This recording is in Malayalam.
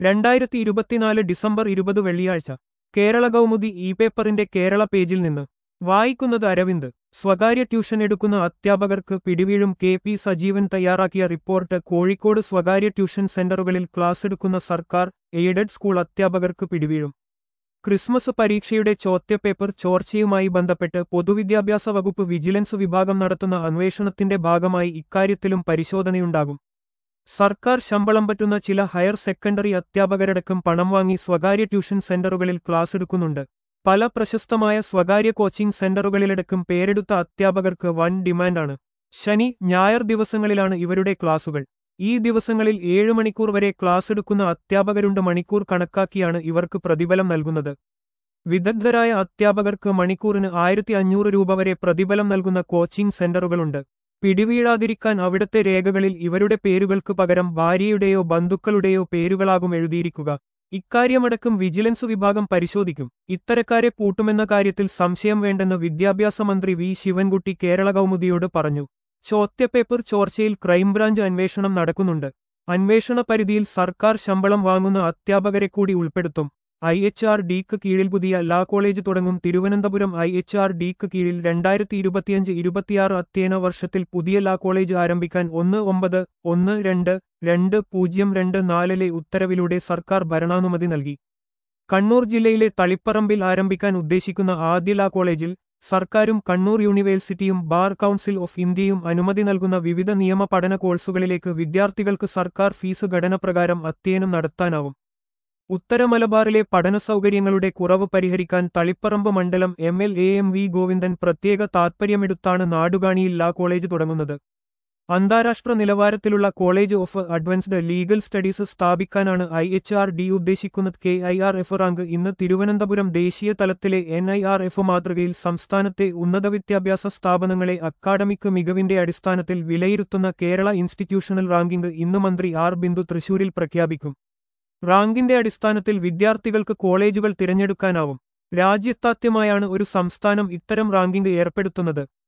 രണ്ടായിരത്തി ഇരുപത്തിനാല് ഡിസംബർ ഇരുപത് വെള്ളിയാഴ്ച കേരള കൗമുദി ഇ പേപ്പറിന്റെ കേരള പേജിൽ നിന്ന് വായിക്കുന്നത് അരവിന്ദ് സ്വകാര്യ ട്യൂഷൻ എടുക്കുന്ന അധ്യാപകർക്ക് പിടിവീഴും കെ പി സജീവൻ തയ്യാറാക്കിയ റിപ്പോർട്ട് കോഴിക്കോട് സ്വകാര്യ ട്യൂഷൻ സെന്ററുകളിൽ ക്ലാസ്സെടുക്കുന്ന സർക്കാർ എയ്ഡഡ് സ്കൂൾ അധ്യാപകർക്ക് പിടിവീഴും ക്രിസ്മസ് പരീക്ഷയുടെ ചോദ്യപേപ്പർ ചോർച്ചയുമായി ബന്ധപ്പെട്ട് പൊതുവിദ്യാഭ്യാസ വകുപ്പ് വിജിലൻസ് വിഭാഗം നടത്തുന്ന അന്വേഷണത്തിന്റെ ഭാഗമായി ഇക്കാര്യത്തിലും പരിശോധനയുണ്ടാകും സർക്കാർ ശമ്പളം പറ്റുന്ന ചില ഹയർ സെക്കൻഡറി അധ്യാപകരടക്കം പണം വാങ്ങി സ്വകാര്യ ട്യൂഷൻ സെന്ററുകളിൽ ക്ലാസ്സെടുക്കുന്നുണ്ട് പല പ്രശസ്തമായ സ്വകാര്യ കോച്ചിംഗ് സെന്ററുകളിലടക്കം പേരെടുത്ത അധ്യാപകർക്ക് വൻ ഡിമാൻഡാണ് ശനി ഞായർ ദിവസങ്ങളിലാണ് ഇവരുടെ ക്ലാസുകൾ ഈ ദിവസങ്ങളിൽ ഏഴ് മണിക്കൂർ വരെ ക്ലാസ് എടുക്കുന്ന അധ്യാപകരുണ്ട് മണിക്കൂർ കണക്കാക്കിയാണ് ഇവർക്ക് പ്രതിഫലം നൽകുന്നത് വിദഗ്ധരായ അധ്യാപകർക്ക് മണിക്കൂറിന് ആയിരത്തി അഞ്ഞൂറ് രൂപ വരെ പ്രതിഫലം നൽകുന്ന കോച്ചിംഗ് സെന്ററുകളുണ്ട് പിടിവീഴാതിരിക്കാൻ അവിടത്തെ രേഖകളിൽ ഇവരുടെ പേരുകൾക്ക് പകരം ഭാര്യയുടെയോ ബന്ധുക്കളുടെയോ പേരുകളാകും എഴുതിയിരിക്കുക ഇക്കാര്യമടക്കം വിജിലൻസ് വിഭാഗം പരിശോധിക്കും ഇത്തരക്കാരെ പൂട്ടുമെന്ന കാര്യത്തിൽ സംശയം വേണ്ടെന്ന് വിദ്യാഭ്യാസ മന്ത്രി വി ശിവൻകുട്ടി കേരള കൗമുദിയോട് പറഞ്ഞു ചോദ്യപേപ്പർ ചോർച്ചയിൽ ക്രൈംബ്രാഞ്ച് അന്വേഷണം നടക്കുന്നുണ്ട് അന്വേഷണ പരിധിയിൽ സർക്കാർ ശമ്പളം വാങ്ങുന്ന അധ്യാപകരെ കൂടി ഉൾപ്പെടുത്തും ഐ എച്ച് ആർ ഡിക്ക് കീഴിൽ പുതിയ ലാ കോളേജ് തുടങ്ങും തിരുവനന്തപുരം ഐ എച്ച് ആർ ഡിക്ക് കീഴിൽ രണ്ടായിരത്തി ഇരുപത്തിയഞ്ച് ഇരുപത്തിയാറ് അധ്യയന വർഷത്തിൽ പുതിയ ലാ കോളേജ് ആരംഭിക്കാൻ ഒന്ന് ഒമ്പത് ഒന്ന് രണ്ട് രണ്ട് പൂജ്യം രണ്ട് നാലിലെ ഉത്തരവിലൂടെ സർക്കാർ ഭരണാനുമതി നൽകി കണ്ണൂർ ജില്ലയിലെ തളിപ്പറമ്പിൽ ആരംഭിക്കാൻ ഉദ്ദേശിക്കുന്ന ആദ്യ ലാ കോളേജിൽ സർക്കാരും കണ്ണൂർ യൂണിവേഴ്സിറ്റിയും ബാർ കൗൺസിൽ ഓഫ് ഇന്ത്യയും അനുമതി നൽകുന്ന വിവിധ നിയമ പഠന കോഴ്സുകളിലേക്ക് വിദ്യാർത്ഥികൾക്ക് സർക്കാർ ഫീസ് ഘടനപ്രകാരം അധ്യയനം നടത്താനാവും ഉത്തര മലബാറിലെ പഠന സൗകര്യങ്ങളുടെ കുറവ് പരിഹരിക്കാൻ തളിപ്പറമ്പ് മണ്ഡലം M L A M V Govindan പ്രത്യേക താത്പര്യമെടുത്താണ് നാടുകാണിയിൽ ലാ കോളേജ് തുടങ്ങുന്നത് അന്താരാഷ്ട്ര നിലവാരത്തിലുള്ള college of advanced legal studies സ്ഥാപിക്കാനാണ് ഐ എച്ച് ആർ ഡി ഉദ്ദേശിക്കുന്നത് K I R F rank ഇന്ന് തിരുവനന്തപുരം ദേശീയ തലത്തിലെ എൻ ഐ ആർ എഫ് മാതൃകയിൽ സംസ്ഥാനത്തെ ഉന്നത വിദ്യാഭ്യാസ സ്ഥാപനങ്ങളെ അക്കാഡമിക് മികവിന്റെ അടിസ്ഥാനത്തിൽ വിലയിരുത്തുന്ന കേരള ഇൻസ്റ്റിറ്റ്യൂഷണൽ റാങ്കിംഗ് ഇന്ന് മന്ത്രി ആർ ബിന്ദു തൃശൂരിൽ പ്രഖ്യാപിക്കും റാങ്കിന്റെ അടിസ്ഥാനത്തിൽ വിദ്യാർത്ഥികൾക്ക് കോളേജുകൾ തിരഞ്ഞെടുക്കാനാവും രാജ്യത്താദ്യമായാണ് ഒരു സംസ്ഥാനം ഇത്തരം റാങ്കിംഗ് ഏർപ്പെടുത്തുന്നത്